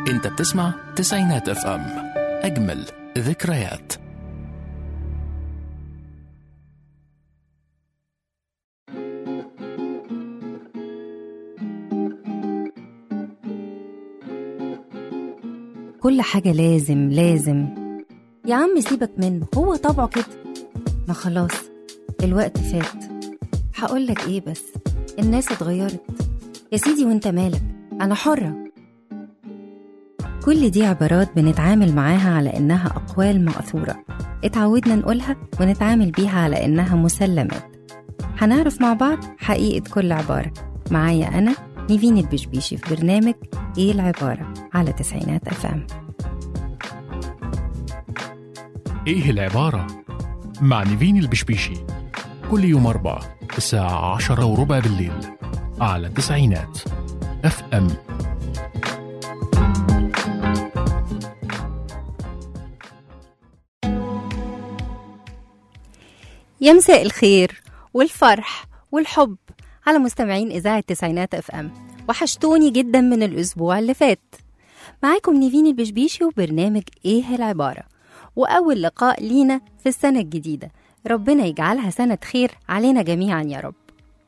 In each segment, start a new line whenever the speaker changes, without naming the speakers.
انت بتسمع تسعينات اف ام اجمل ذكريات
كل حاجة لازم لازم يا عم سيبك منه هو طبعه كده ما خلاص الوقت فات هقولك ايه بس الناس اتغيرت يا سيدي وانت مالك انا حرة كل دي عبارات بنتعامل معاها على انها اقوال مأثورة اتعودنا نقولها ونتعامل بيها على انها مسلمات هنعرف مع بعض حقيقة كل عبارة معايا أنا نيفين البشبيشي في برنامج إيه العبارة على تسعينات أفام
ايه العبارة؟ مع نيفين البشبيشي كل يوم أربعة الساعة عشرة وربع بالليل على تسعينات اف ام
يا مساء الخير والفرح والحب على مستمعين إذاعة تسعينات أف أم وحشتوني جدا من الأسبوع اللي فات معاكم نيفين البشبيشي وبرنامج إيه العبارة وأول لقاء لينا في السنة الجديدة ربنا يجعلها سنة خير علينا جميعا يا رب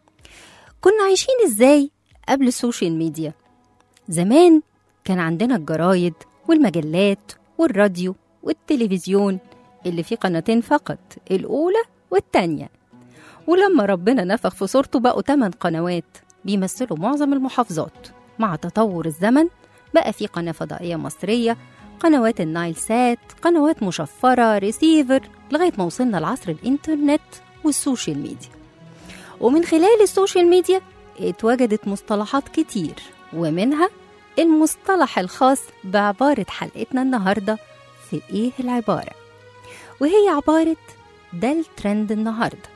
كنا عايشين إزاي قبل السوشيال ميديا زمان كان عندنا الجرايد والمجلات والراديو والتلفزيون اللي فيه قناتين فقط الأولى والتانية ولما ربنا نفخ في صورته بقوا 8 قنوات بيمثلوا معظم المحافظات مع تطور الزمن بقى في قناة فضائية مصرية قنوات النايل سات قنوات مشفرة ريسيفر لغاية ما وصلنا لعصر الإنترنت والسوشيال ميديا ومن خلال السوشيال ميديا اتوجدت مصطلحات كتير ومنها المصطلح الخاص بعبارة حلقتنا النهاردة في إيه العبارة وهي عبارة ده الترند النهاردة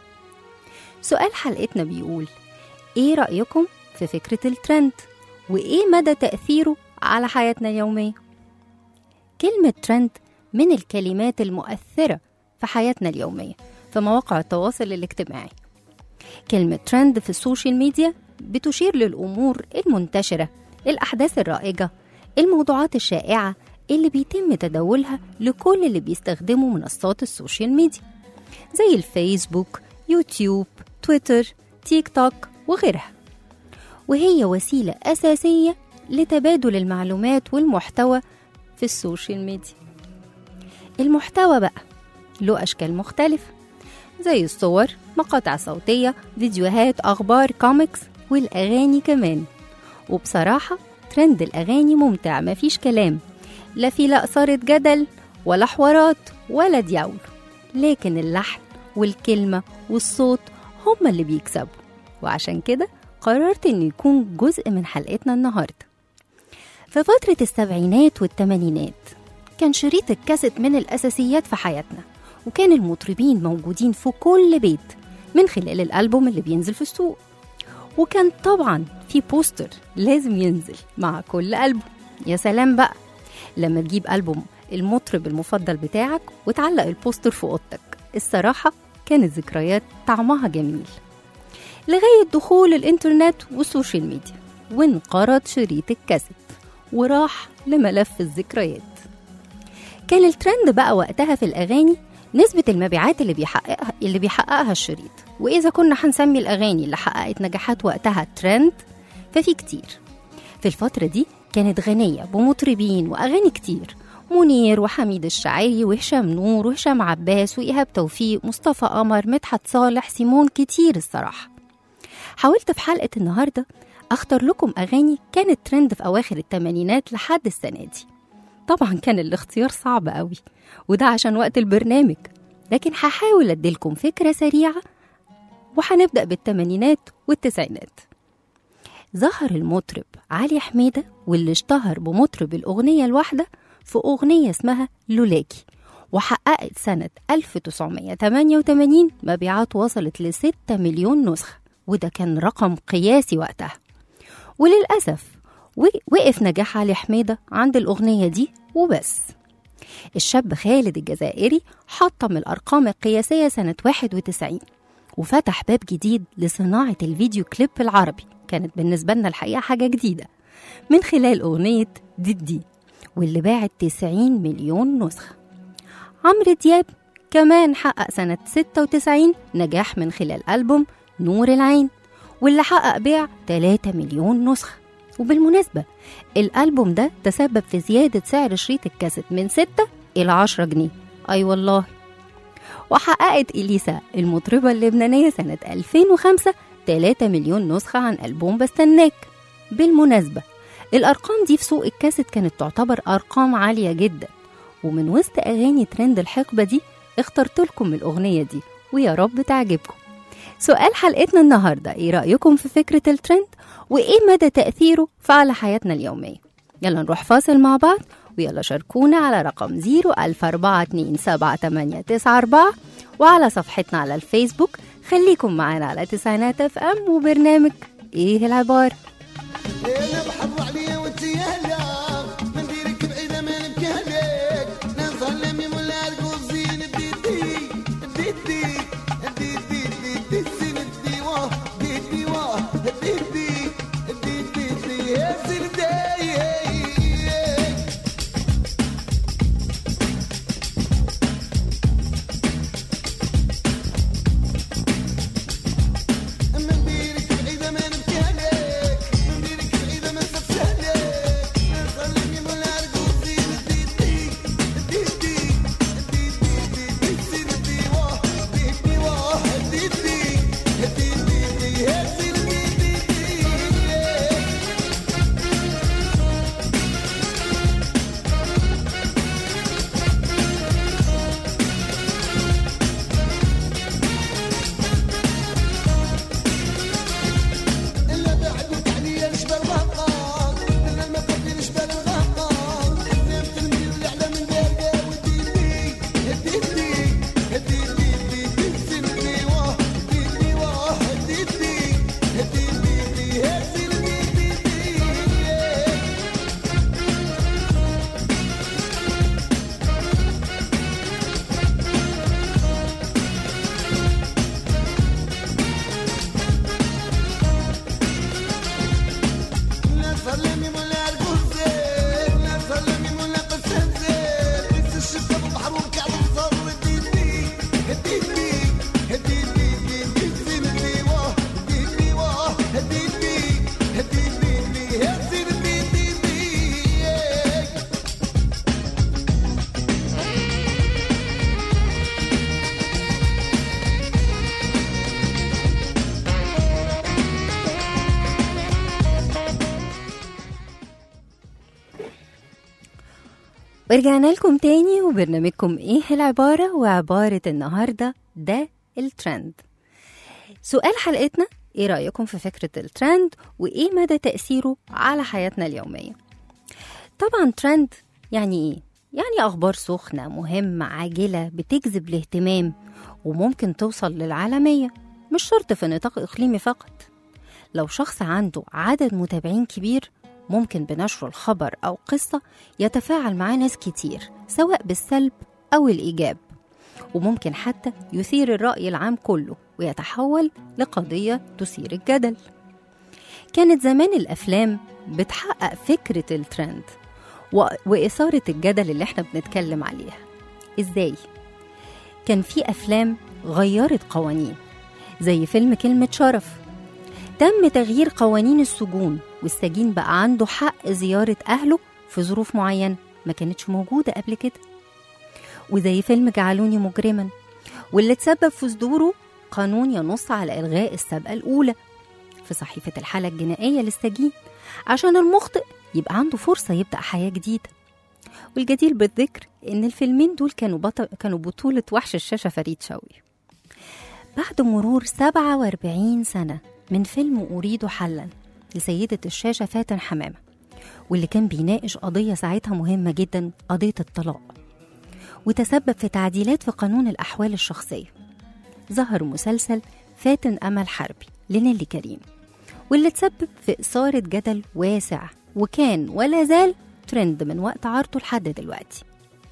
سؤال حلقتنا بيقول إيه رأيكم في فكرة الترند وإيه مدى تأثيره على حياتنا اليومية كلمة ترند من الكلمات المؤثرة في حياتنا اليومية في مواقع التواصل الاجتماعي كلمة ترند في السوشيال ميديا بتشير للأمور المنتشرة الأحداث الرائجة الموضوعات الشائعة اللي بيتم تداولها لكل اللي بيستخدموا منصات السوشيال ميديا زي الفيسبوك يوتيوب تويتر تيك توك وغيرها وهي وسيلة أساسية لتبادل المعلومات والمحتوى في السوشيال ميديا المحتوى بقى له أشكال مختلفة زي الصور مقاطع صوتية فيديوهات أخبار كوميكس والأغاني كمان وبصراحة ترند الأغاني ممتع مفيش كلام لا في لا إثارة جدل ولا حوارات ولا دياول لكن اللحن والكلمة والصوت هما اللي بيكسبوا وعشان كده قررت إنه يكون جزء من حلقتنا النهاردة في فترة السبعينات والثمانينات كان شريط الكاسيت من الأساسيات في حياتنا وكان المطربين موجودين في كل بيت من خلال الألبوم اللي بينزل في السوق وكان طبعا في بوستر لازم ينزل مع كل ألبوم يا سلام بقى لما تجيب ألبوم المطرب المفضل بتاعك وتعلق البوستر في أوضتك الصراحة كانت ذكريات طعمها جميل لغاية دخول الإنترنت والسوشيال ميديا وانقرض شريط الكاسيت وراح لملف الذكريات كان الترند بقى وقتها في الأغاني نسبة المبيعات اللي بيحققها اللي بيحققها الشريط وإذا كنا هنسمي الأغاني اللي حققت نجاحات وقتها ترند ففي كتير في الفترة دي كانت غنية بمطربين وأغاني كتير منير وحميد الشاعري وهشام نور وهشام عباس وإيهاب توفيق مصطفى قمر مدحت صالح سيمون كتير الصراحة حاولت في حلقة النهاردة أختار لكم أغاني كانت ترند في أواخر الثمانينات لحد السنة دي طبعا كان الاختيار صعب قوي وده عشان وقت البرنامج لكن هحاول أديلكم فكرة سريعة وهنبدأ بالثمانينات والتسعينات ظهر المطرب علي حميدة واللي اشتهر بمطرب الأغنية الواحدة في أغنية اسمها لولاكي وحققت سنة 1988 مبيعات وصلت ل 6 مليون نسخة وده كان رقم قياسي وقتها وللأسف وقف نجاح علي حميدة عند الأغنية دي وبس الشاب خالد الجزائري حطم الأرقام القياسية سنة 91 وفتح باب جديد لصناعة الفيديو كليب العربي كانت بالنسبة لنا الحقيقة حاجة جديدة من خلال أغنية ديدي واللي باعت 90 مليون نسخة عمرو دياب كمان حقق سنة 96 نجاح من خلال ألبوم نور العين واللي حقق بيع 3 مليون نسخة وبالمناسبة الألبوم ده تسبب في زيادة سعر شريط الكاسيت من 6 إلى 10 جنيه أي أيوة والله وحققت إليسا المطربة اللبنانية سنة 2005 3 مليون نسخة عن ألبوم بستناك بالمناسبة الأرقام دي في سوق الكاسيت كانت تعتبر أرقام عالية جدا ومن وسط أغاني ترند الحقبة دي اخترت لكم الأغنية دي ويا رب تعجبكم سؤال حلقتنا النهاردة إيه رأيكم في فكرة الترند وإيه مدى تأثيره في على حياتنا اليومية يلا نروح فاصل مع بعض ويلا شاركونا على رقم 004278994 وعلى صفحتنا على الفيسبوك خليكم معانا على تسعينات اف ام وبرنامج ايه العبارة
انا بحب عليا وانت يا هلا من ديرك بعيده ما نبكي عليك نظلم يا مولا القوزين ديدي ديدي ديدي ديدي سندي واه ديدي واه ديدي ديدي ديدي يا سندي من ديرك بعيدة ما نبكي عليك من ديرك بعيدة ما نخافش عليك نخليني من العرقوزي ديدي ديدي ديدي ديدي سيدي واه ديدي واه ديدي ديدي ديدي يا سيدي ديدي إلا بعدك عليا نشبه الغقار إلا المفاتيح نشبه الغقار نمت الميل والأعلى من دارقة وديدي هديدي هديدي هديدي سندي واه هديدي واه هديدي هديدي هديدي هديدي لا تسلمي مولا القوزين لا تسلمي مولا قسنزين بس الشتا ببحر وركع الصر ديدي هديدي هديدي ديدي سندي واه ديدي واه هديدي هديدي هديدي ديدي
ورجعنا لكم تاني وبرنامجكم ايه العبارة وعبارة النهاردة ده الترند سؤال حلقتنا ايه رأيكم في فكرة الترند وايه مدى تأثيره على حياتنا اليومية طبعا ترند يعني ايه؟ يعني أخبار سخنة مهمة عاجلة بتجذب الاهتمام وممكن توصل للعالمية مش شرط في نطاق إقليمي فقط لو شخص عنده عدد متابعين كبير ممكن بنشر الخبر أو قصة يتفاعل معاه ناس كتير سواء بالسلب أو الإيجاب وممكن حتى يثير الرأي العام كله ويتحول لقضية تثير الجدل كانت زمان الأفلام بتحقق فكرة الترند و- وإثارة الجدل اللي احنا بنتكلم عليها إزاي؟ كان في أفلام غيرت قوانين زي فيلم كلمة شرف تم تغيير قوانين السجون والسجين بقى عنده حق زيارة أهله في ظروف معينة ما كانتش موجودة قبل كده وزي فيلم جعلوني مجرما واللي تسبب في صدوره قانون ينص على إلغاء السابقة الأولى في صحيفة الحالة الجنائية للسجين عشان المخطئ يبقى عنده فرصة يبدأ حياة جديدة والجدير بالذكر إن الفيلمين دول كانوا بطل كانوا بطولة وحش الشاشة فريد شوقي بعد مرور 47 سنة من فيلم أريد حلا لسيدة الشاشة فاتن حمامة واللي كان بيناقش قضية ساعتها مهمة جدا قضية الطلاق وتسبب في تعديلات في قانون الأحوال الشخصية ظهر مسلسل فاتن أمل حربي لنيلي كريم واللي تسبب في إثارة جدل واسع وكان ولا زال ترند من وقت عرضه لحد دلوقتي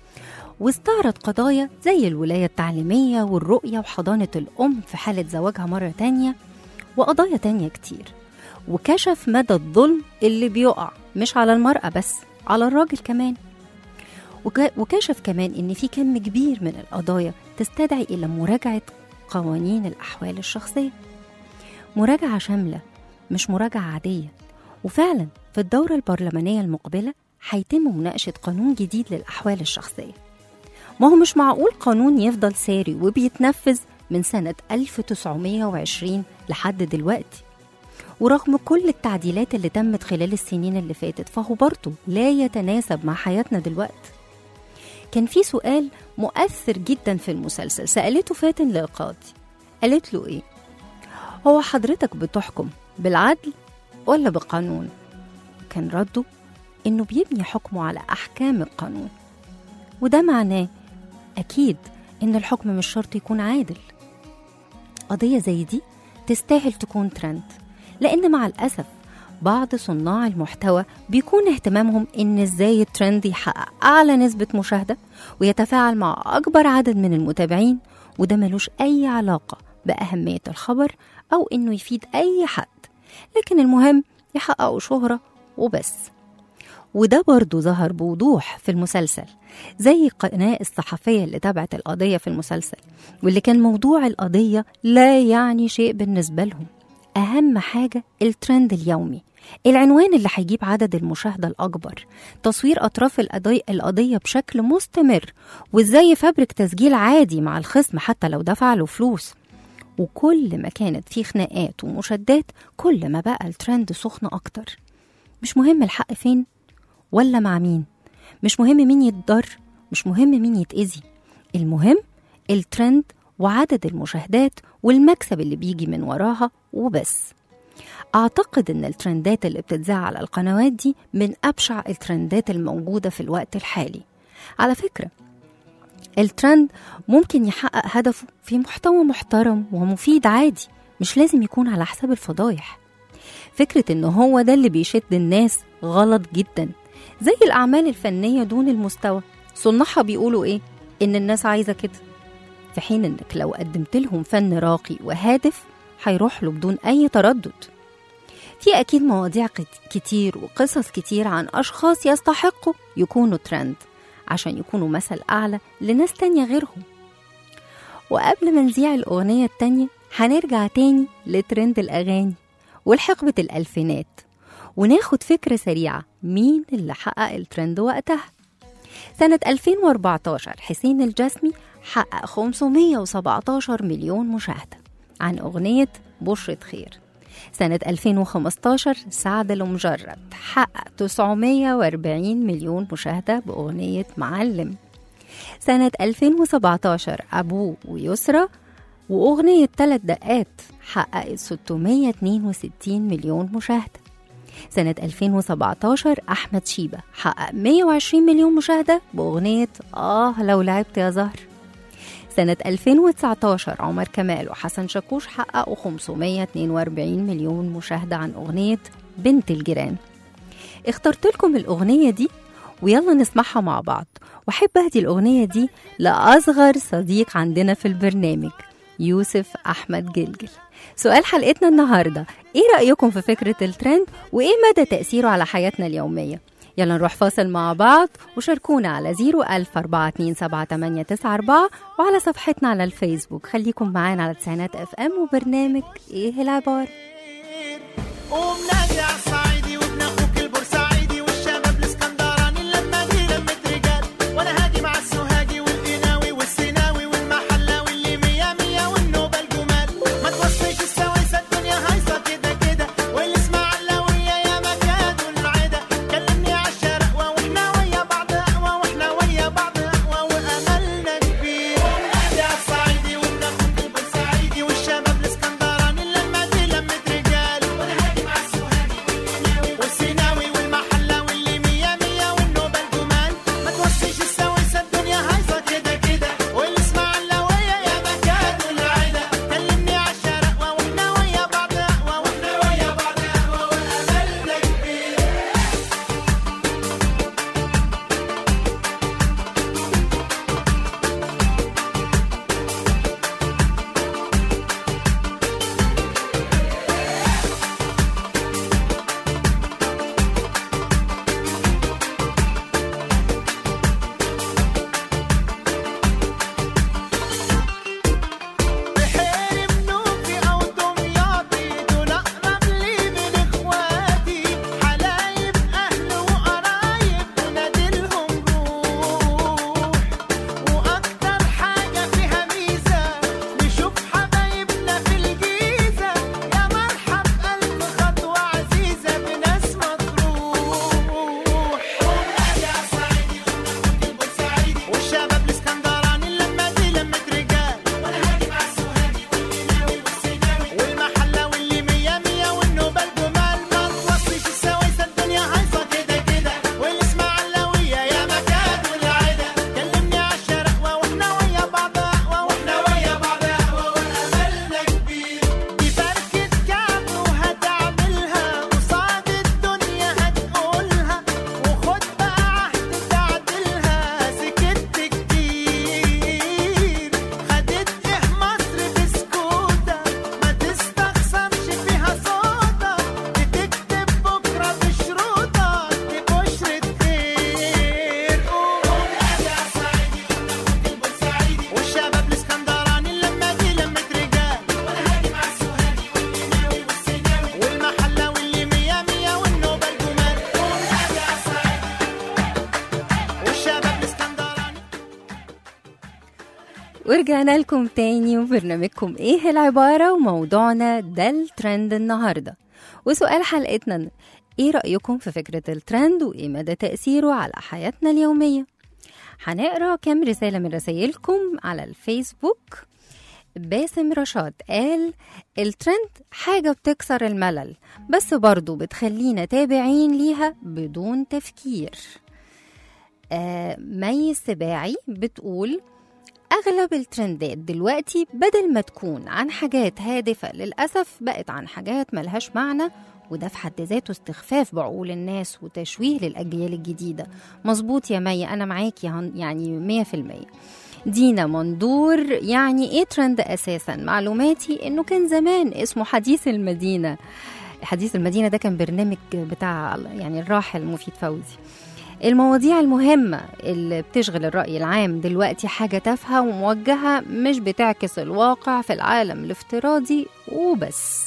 واستعرض قضايا زي الولاية التعليمية والرؤية وحضانة الأم في حالة زواجها مرة تانية وقضايا تانية كتير وكشف مدى الظلم اللي بيقع مش على المرأة بس على الراجل كمان وك- وكشف كمان إن في كم كبير من القضايا تستدعي إلى مراجعة قوانين الأحوال الشخصية مراجعة شاملة مش مراجعة عادية وفعلا في الدورة البرلمانية المقبلة هيتم مناقشة قانون جديد للأحوال الشخصية ما هو مش معقول قانون يفضل ساري وبيتنفذ من سنة 1920 لحد دلوقتي ورغم كل التعديلات اللي تمت خلال السنين اللي فاتت فهو برضه لا يتناسب مع حياتنا دلوقتي كان في سؤال مؤثر جدا في المسلسل سألته فاتن للقاضي قالت له ايه هو حضرتك بتحكم بالعدل ولا بقانون كان رده انه بيبني حكمه على احكام القانون وده معناه اكيد ان الحكم مش شرط يكون عادل قضيه زي دي تستاهل تكون ترند لان مع الاسف بعض صناع المحتوى بيكون اهتمامهم ان ازاي الترند يحقق اعلى نسبه مشاهده ويتفاعل مع اكبر عدد من المتابعين وده ملوش اي علاقه باهميه الخبر او انه يفيد اي حد لكن المهم يحققوا شهره وبس وده برضه ظهر بوضوح في المسلسل زي القناة الصحفية اللي تابعت القضية في المسلسل واللي كان موضوع القضية لا يعني شيء بالنسبة لهم أهم حاجة الترند اليومي العنوان اللي هيجيب عدد المشاهدة الأكبر تصوير أطراف القضية, القضية بشكل مستمر وإزاي يفبرك تسجيل عادي مع الخصم حتى لو دفع له فلوس وكل ما كانت في خناقات ومشادات كل ما بقى الترند سخن أكتر مش مهم الحق فين ولا مع مين مش مهم مين يتضر مش مهم مين يتأذي المهم الترند وعدد المشاهدات والمكسب اللي بيجي من وراها وبس أعتقد إن الترندات اللي بتتذاع على القنوات دي من أبشع الترندات الموجودة في الوقت الحالي على فكرة الترند ممكن يحقق هدفه في محتوى محترم ومفيد عادي مش لازم يكون على حساب الفضايح فكرة إن هو ده اللي بيشد الناس غلط جدا زي الأعمال الفنية دون المستوى صناعها بيقولوا إيه؟ إن الناس عايزة كده في حين إنك لو قدمت لهم فن راقي وهادف هيروح له بدون أي تردد في أكيد مواضيع كت- كتير وقصص كتير عن أشخاص يستحقوا يكونوا ترند عشان يكونوا مثل أعلى لناس تانية غيرهم وقبل ما نذيع الأغنية التانية هنرجع تاني لترند الأغاني والحقبة الألفينات وناخد فكرة سريعة مين اللي حقق الترند وقتها سنة 2014 حسين الجسمي حقق 517 مليون مشاهدة عن أغنية بشرة خير سنة 2015 سعد المجرد حقق 940 مليون مشاهدة بأغنية معلم سنة 2017 أبوه ويسرى وأغنية ثلاث دقات حققت 662 مليون مشاهدة سنة 2017 أحمد شيبة حقق 120 مليون مشاهدة بأغنية آه لو لعبت يا زهر سنة 2019 عمر كمال وحسن شاكوش حققوا 542 مليون مشاهدة عن أغنية بنت الجيران اخترت لكم الأغنية دي ويلا نسمعها مع بعض وأحب أهدي الأغنية دي لأصغر صديق عندنا في البرنامج يوسف أحمد جلجل سؤال حلقتنا النهاردة إيه رأيكم في فكرة الترند وإيه مدى تأثيره على حياتنا اليومية يلا نروح فاصل مع بعض وشاركونا على 010427894 وعلى صفحتنا على الفيسبوك خليكم معانا على تسعينات اف ام وبرنامج ايه العبارة
قوم نادي على الصعيدي وابن اخوك البورسعيدي والشباب الاسكندراني لما دي لمة رجال وانا هاجي مع السوهاجي والقناوي والسيناوي والمحلاوي اللي مية مية والنوبة الجمال ما توصيش السويسة الدنيا هايصة كده كده والاسماعيلاوية يا مكان والعدا كلمني على الشرقوة واحنا ويا بعض اقوى واحنا ويا بعض اقوى واملنا كبير قوم نادي على الصعيدي وابن اخوك البورسعيدي والشباب الاسكندراني لما دي لمة رجال وانا هاجي مع السوهاجي
ورجعنا لكم تاني وبرنامجكم ايه العبارة وموضوعنا ده الترند النهاردة وسؤال حلقتنا ايه رأيكم في فكرة الترند وايه مدى تأثيره على حياتنا اليومية هنقرا كام رسالة من رسايلكم على الفيسبوك باسم رشاد قال الترند حاجة بتكسر الملل بس برضو بتخلينا تابعين ليها بدون تفكير آه مي السباعي بتقول أغلب الترندات دلوقتي بدل ما تكون عن حاجات هادفة للأسف بقت عن حاجات ملهاش معنى وده في حد ذاته استخفاف بعقول الناس وتشويه للأجيال الجديدة مظبوط يا مي أنا معاكي هن- يعني مية في المية دينا مندور يعني ايه ترند اساسا معلوماتي انه كان زمان اسمه حديث المدينه حديث المدينه ده كان برنامج بتاع يعني الراحل مفيد فوزي المواضيع المهمة اللي بتشغل الرأي العام دلوقتي حاجة تافهة وموجهة مش بتعكس الواقع في العالم الافتراضي وبس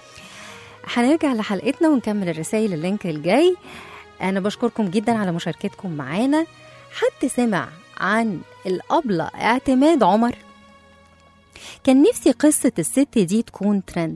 هنرجع لحلقتنا ونكمل الرسائل اللينك الجاي أنا بشكركم جدا على مشاركتكم معانا حد سمع عن الأبلة اعتماد عمر كان نفسي قصة الست دي تكون ترند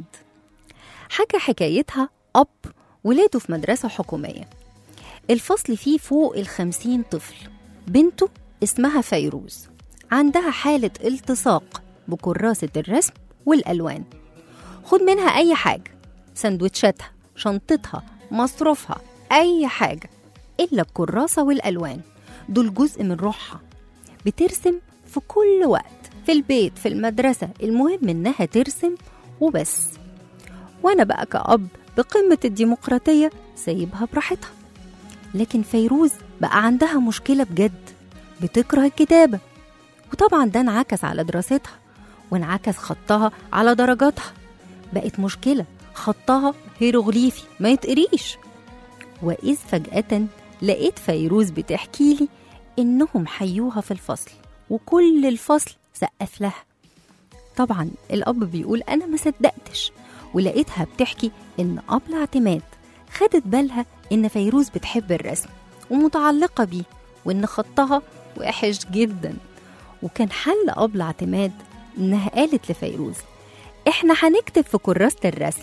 حكى حكايتها أب ولاده في مدرسة حكومية الفصل فيه فوق الخمسين طفل بنته اسمها فيروز عندها حالة التصاق بكراسة الرسم والألوان خد منها أي حاجة سندوتشاتها شنطتها مصروفها أي حاجة إلا الكراسة والألوان دول جزء من روحها بترسم في كل وقت في البيت في المدرسة المهم إنها ترسم وبس وأنا بقى كأب بقمة الديمقراطية سايبها براحتها لكن فيروز بقى عندها مشكلة بجد بتكره الكتابة وطبعا ده انعكس على دراستها وانعكس خطها على درجاتها بقت مشكلة خطها هيروغليفي ما يتقريش وإذ فجأة لقيت فيروز بتحكي لي إنهم حيوها في الفصل وكل الفصل سقف لها طبعا الأب بيقول أنا ما صدقتش ولقيتها بتحكي إن أبلة اعتماد خدت بالها إن فيروز بتحب الرسم ومتعلقة بيه وإن خطها وحش جدا وكان حل أبلة اعتماد إنها قالت لفيروز إحنا هنكتب في كراسة الرسم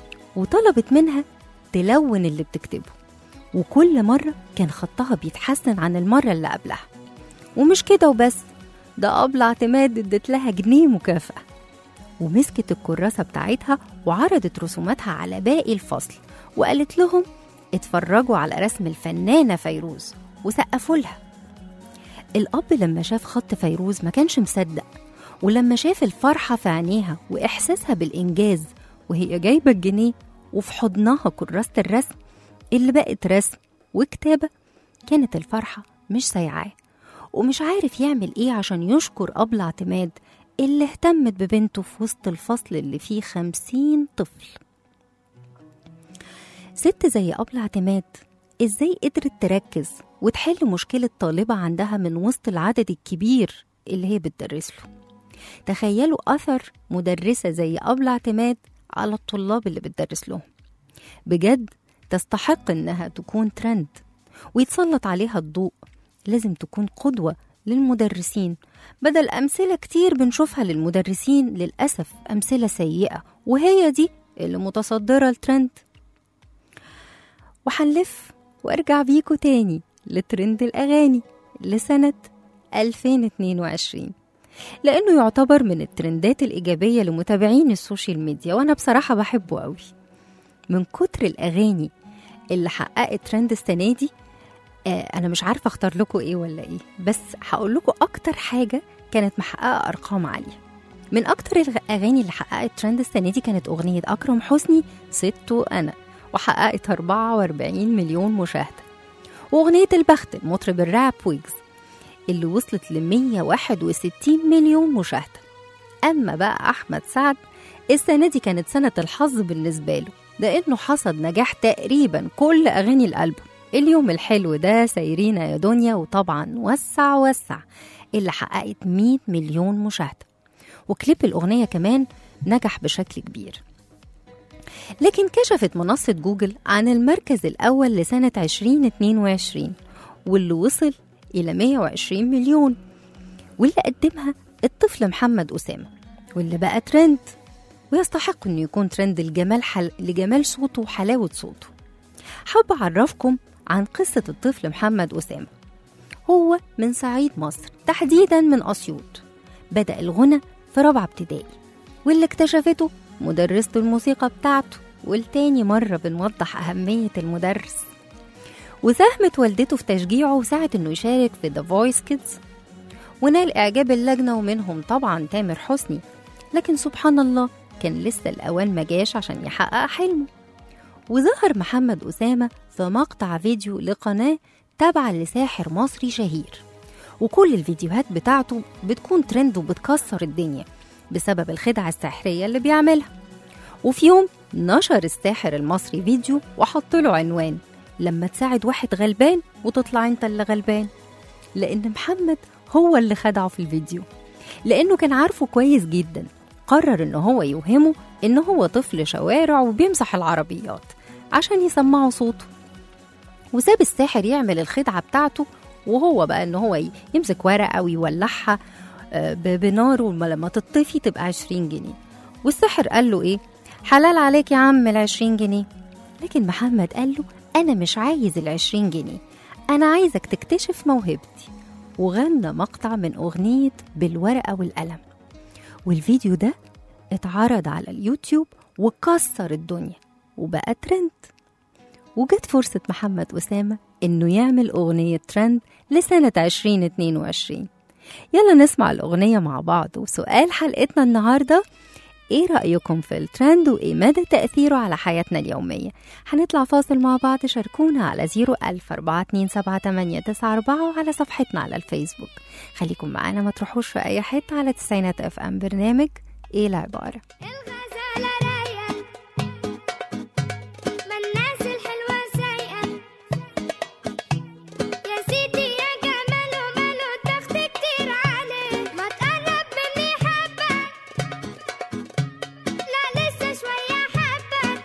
وطلبت منها تلون اللي بتكتبه وكل مرة كان خطها بيتحسن عن المرة اللي قبلها ومش كده وبس ده أبلة اعتماد ادت لها جنيه مكافأة ومسكت الكراسة بتاعتها وعرضت رسوماتها على باقي الفصل وقالت لهم اتفرجوا على رسم الفنانة فيروز وسقفوا لها الأب لما شاف خط فيروز ما كانش مصدق ولما شاف الفرحة في عينيها وإحساسها بالإنجاز وهي جايبة الجنيه وفي حضنها كراسة الرسم اللي بقت رسم وكتابة كانت الفرحة مش سايعاه ومش عارف يعمل ايه عشان يشكر أبلة اعتماد اللي اهتمت ببنته في وسط الفصل اللي فيه خمسين طفل ست زي أبلة اعتماد ازاي قدرت تركز وتحل مشكلة طالبة عندها من وسط العدد الكبير اللي هي بتدرس له تخيلوا أثر مدرسة زي أبلة اعتماد على الطلاب اللي بتدرس لهم بجد تستحق إنها تكون ترند ويتسلط عليها الضوء لازم تكون قدوة للمدرسين بدل أمثلة كتير بنشوفها للمدرسين للأسف أمثلة سيئة وهي دي اللي متصدرة الترند وحنلف وارجع بيكو تاني لترند الأغاني لسنة 2022 لأنه يعتبر من الترندات الإيجابية لمتابعين السوشيال ميديا وأنا بصراحة بحبه قوي من كتر الأغاني اللي حققت ترند السنة دي آه أنا مش عارفة أختار لكم إيه ولا إيه بس هقول لكم أكتر حاجة كانت محققة أرقام عالية من أكتر الأغاني اللي حققت ترند السنة دي كانت أغنية أكرم حسني ست أنا وحققت 44 مليون مشاهدة وأغنية البخت المطرب الراب ويجز اللي وصلت ل 161 مليون مشاهدة أما بقى أحمد سعد السنة دي كانت سنة الحظ بالنسبة له لأنه حصد نجاح تقريبا كل أغاني الألبوم اليوم الحلو ده سايرينا يا دنيا وطبعا وسع وسع اللي حققت 100 مليون مشاهدة وكليب الأغنية كمان نجح بشكل كبير لكن كشفت منصة جوجل عن المركز الأول لسنة 2022 واللي وصل إلى 120 مليون واللي قدمها الطفل محمد أسامة واللي بقى ترند ويستحق إنه يكون ترند الجمال حل... لجمال صوته وحلاوة صوته حابة أعرفكم عن قصة الطفل محمد أسامة هو من صعيد مصر تحديدا من أسيوط بدأ الغنى في رابعة ابتدائي واللي اكتشفته مدرسة الموسيقى بتاعته والتاني مرة بنوضح أهمية المدرس وساهمت والدته في تشجيعه وساعة إنه يشارك في ذا فويس كيدز ونال إعجاب اللجنة ومنهم طبعا تامر حسني لكن سبحان الله كان لسه الأوان ما جاش عشان يحقق حلمه وظهر محمد أسامة في مقطع فيديو لقناة تابعة لساحر مصري شهير وكل الفيديوهات بتاعته بتكون ترند وبتكسر الدنيا بسبب الخدعة السحرية اللي بيعملها وفي يوم نشر الساحر المصري فيديو وحط له عنوان لما تساعد واحد غلبان وتطلع انت اللي غلبان لأن محمد هو اللي خدعه في الفيديو لأنه كان عارفه كويس جدا قرر إن هو يوهمه إن هو طفل شوارع وبيمسح العربيات عشان يسمعوا صوته وساب الساحر يعمل الخدعة بتاعته وهو بقى إن هو ي- يمسك ورقة ويولعها آه، ب- بنار ولما تطفي تبقى 20 جنيه والساحر قال له إيه حلال عليك يا عم العشرين جنيه لكن محمد قال له أنا مش عايز العشرين جنيه أنا عايزك تكتشف موهبتي وغنى مقطع من أغنية بالورقة والقلم والفيديو ده اتعرض على اليوتيوب وكسر الدنيا وبقى ترند وجت فرصة محمد أسامة إنه يعمل أغنية ترند لسنة 2022 يلا نسمع الأغنية مع بعض وسؤال حلقتنا النهاردة إيه رأيكم في الترند وإيه مدى تأثيره على حياتنا اليومية هنطلع فاصل مع بعض شاركونا على 014278994 وعلى صفحتنا على الفيسبوك خليكم معانا ما تروحوش في أي حتة على تسعينات اف ام برنامج إيه العبارة
الغزالة رايقة ما الناس الحلوة سايقة يا سيدي يا جماله ماله ضغط كتير عليه ما تقرب مني حبة لا لسه شوية حبة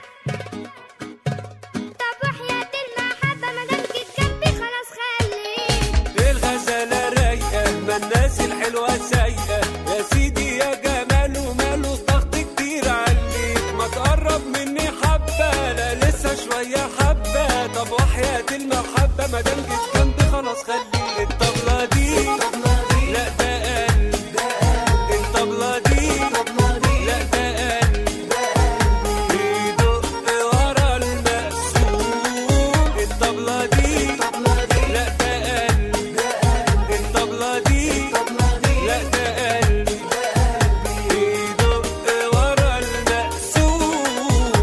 طب وحياة المحبة مادام جيت جنبي خلاص خليك
الغزالة رايقة ما الناس الحلوة سايقة يا سيدي يا جمال وماله ضغط كتير عليك ما تقرب مني حبة لا لسه شوية حبة طب وحياة المحبة ما دام جيت جنبي خلاص خلي الطبلة دي لا ده قلب الطبلة دي لا ده قلب بيدق ورا المقسوم الطبلة دي لا ده قلب الطبلة دي لا ده قلب بيدق ورا المقسوم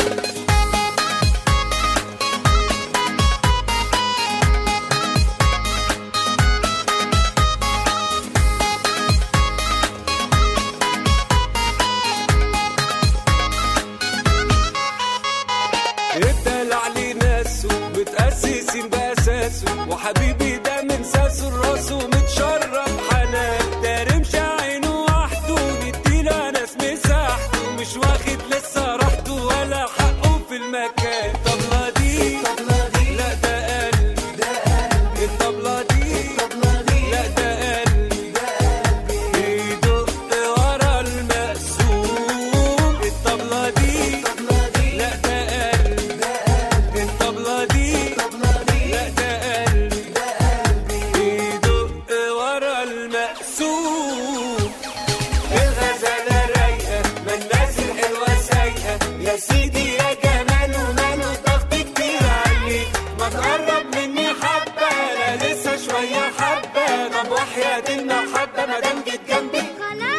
الدلع لي ناسه متأسسين بأساسه وحبيبي ده من ساسه لراسه متشرف حنان ده رمش عينه وحده نديله ناس مساحته مش واخد لسه راحته ولا حقه في المكان الطبلة دي لا ده قلب الطبلة دي لا ده قلب بيدق ورا المقسوم الطبلة دي لا ده قلب الطبلة دي لا ده قلب بيدق ورا المقسوم الغزالة رايقة ما الناس الحلوة سايقة يا سيدي يا جمال وماله ضغط كتير عليك ما تقرب مني حبة لا لسه شوية حبة طب وحياة المحبة ما دام جيت جنبي
خلاص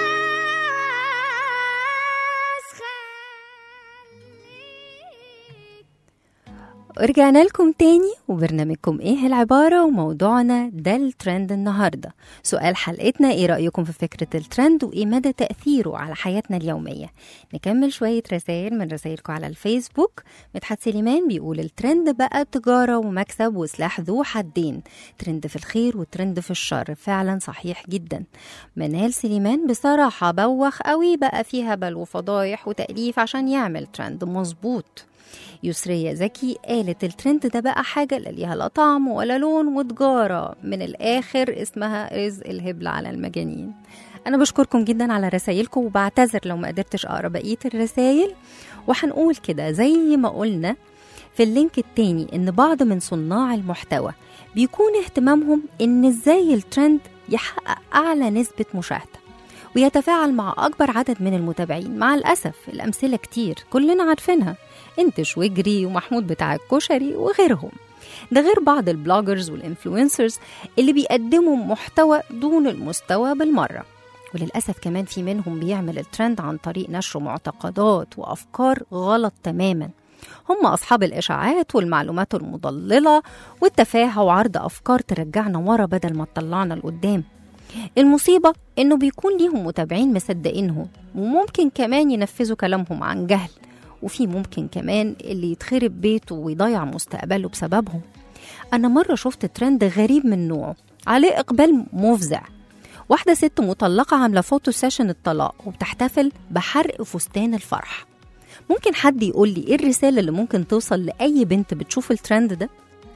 خليك
ورجعنا لكم تاني وبرنامجكم ايه العبارة وموضوعنا ده الترند النهاردة سؤال حلقتنا ايه رأيكم في فكرة الترند وايه مدى تأثيره على حياتنا اليومية نكمل شوية رسائل من رسائلكم على الفيسبوك مدحت سليمان بيقول الترند بقى تجارة ومكسب وسلاح ذو حدين ترند في الخير وترند في الشر فعلا صحيح جدا منال سليمان بصراحة بوخ قوي بقى فيها بل وفضايح وتأليف عشان يعمل ترند مظبوط يسرية زكي قالت الترند ده بقى حاجة لا ليها لا طعم ولا لون وتجارة من الآخر اسمها رزق الهبل على المجانين انا بشكركم جدا على رسايلكم وبعتذر لو ما قدرتش اقرا بقيه الرسايل وهنقول كده زي ما قلنا في اللينك التاني ان بعض من صناع المحتوى بيكون اهتمامهم ان ازاي الترند يحقق اعلى نسبه مشاهده ويتفاعل مع اكبر عدد من المتابعين مع الاسف الامثله كتير كلنا عارفينها انت شويجري ومحمود بتاع الكشري وغيرهم ده غير بعض البلوجرز والانفلونسرز اللي بيقدموا محتوى دون المستوى بالمره وللأسف كمان في منهم بيعمل الترند عن طريق نشر معتقدات وأفكار غلط تماما هم أصحاب الإشاعات والمعلومات المضللة والتفاهة وعرض أفكار ترجعنا ورا بدل ما تطلعنا لقدام المصيبة إنه بيكون ليهم متابعين مصدقينهم وممكن كمان ينفذوا كلامهم عن جهل وفي ممكن كمان اللي يتخرب بيته ويضيع مستقبله بسببهم أنا مرة شفت ترند غريب من نوعه عليه إقبال مفزع واحدة ست مطلقة عاملة فوتو سيشن الطلاق وبتحتفل بحرق فستان الفرح ممكن حد يقول لي ايه الرسالة اللي ممكن توصل لأي بنت بتشوف الترند ده؟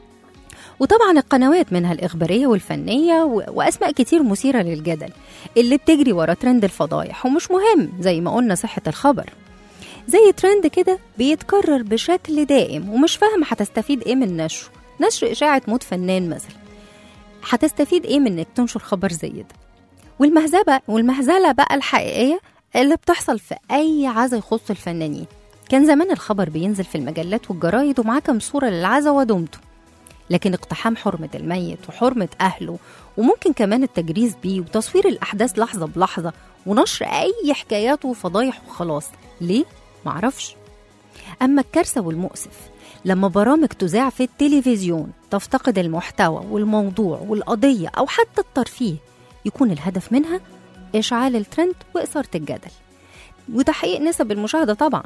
وطبعا القنوات منها الإخبارية والفنية و- وأسماء كتير مثيرة للجدل اللي بتجري ورا ترند الفضايح ومش مهم زي ما قلنا صحة الخبر زي ترند كده بيتكرر بشكل دائم ومش فاهم هتستفيد ايه من نشره نشر إشاعة موت فنان مثلا هتستفيد ايه من انك تنشر خبر زي ده والمهزبة والمهزلة بقى الحقيقية اللي بتحصل في أي عزا يخص الفنانين كان زمان الخبر بينزل في المجلات والجرايد ومعاه كام صورة للعزا ودمته لكن اقتحام حرمة الميت وحرمة أهله وممكن كمان التجريز بيه وتصوير الأحداث لحظة بلحظة ونشر أي حكايات وفضايح وخلاص ليه؟ معرفش أما الكارثة والمؤسف لما برامج تذاع في التلفزيون تفتقد المحتوى والموضوع والقضية أو حتى الترفيه يكون الهدف منها إشعال الترند وإثارة الجدل وتحقيق نسب المشاهدة طبعا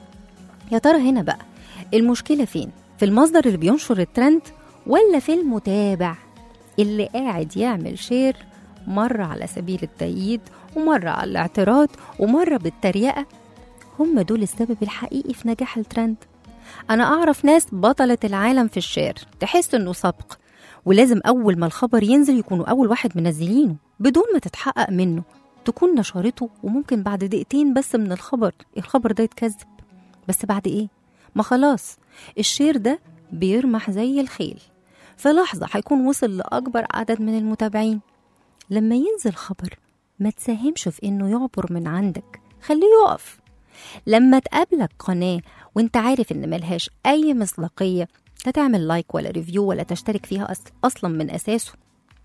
يا ترى هنا بقى المشكلة فين؟ في المصدر اللي بينشر الترند ولا في المتابع اللي قاعد يعمل شير مرة على سبيل التأييد ومرة على الاعتراض ومرة بالتريقة هم دول السبب الحقيقي في نجاح الترند أنا أعرف ناس بطلة العالم في الشير تحس إنه سبق ولازم أول ما الخبر ينزل يكونوا أول واحد منزلينه بدون ما تتحقق منه تكون نشرته وممكن بعد دقيقتين بس من الخبر الخبر ده يتكذب بس بعد إيه؟ ما خلاص الشير ده بيرمح زي الخيل في لحظة هيكون وصل لأكبر عدد من المتابعين لما ينزل خبر ما تساهمش في إنه يعبر من عندك خليه يقف لما تقابلك قناة وانت عارف ان ملهاش اي مصداقية لا تعمل لايك ولا ريفيو ولا تشترك فيها أصل اصلا من اساسه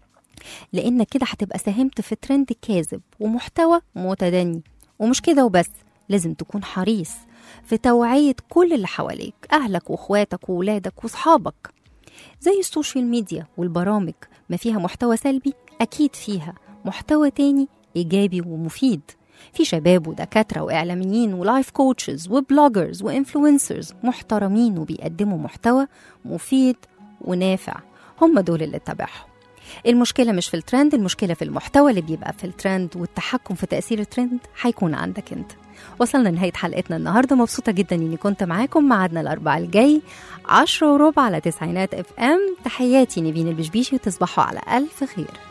لانك كده هتبقى ساهمت في ترند كاذب ومحتوى متدني ومش كده وبس لازم تكون حريص في توعية كل اللي حواليك أهلك وأخواتك وولادك وصحابك زي السوشيال ميديا والبرامج ما فيها محتوى سلبي أكيد فيها محتوى تاني إيجابي ومفيد في شباب ودكاترة وإعلاميين ولايف كوتشز وبلوجرز وإنفلونسرز محترمين وبيقدموا محتوى مفيد ونافع هم دول اللي تتابعهم المشكلة مش في الترند المشكلة في المحتوى اللي بيبقى في الترند والتحكم في تأثير الترند هيكون عندك انت وصلنا لنهاية حلقتنا النهاردة مبسوطة جدا اني كنت معاكم معادنا الأربعاء الجاي عشرة وربع على تسعينات اف ام تحياتي نيفين البشبيشي وتصبحوا على ألف خير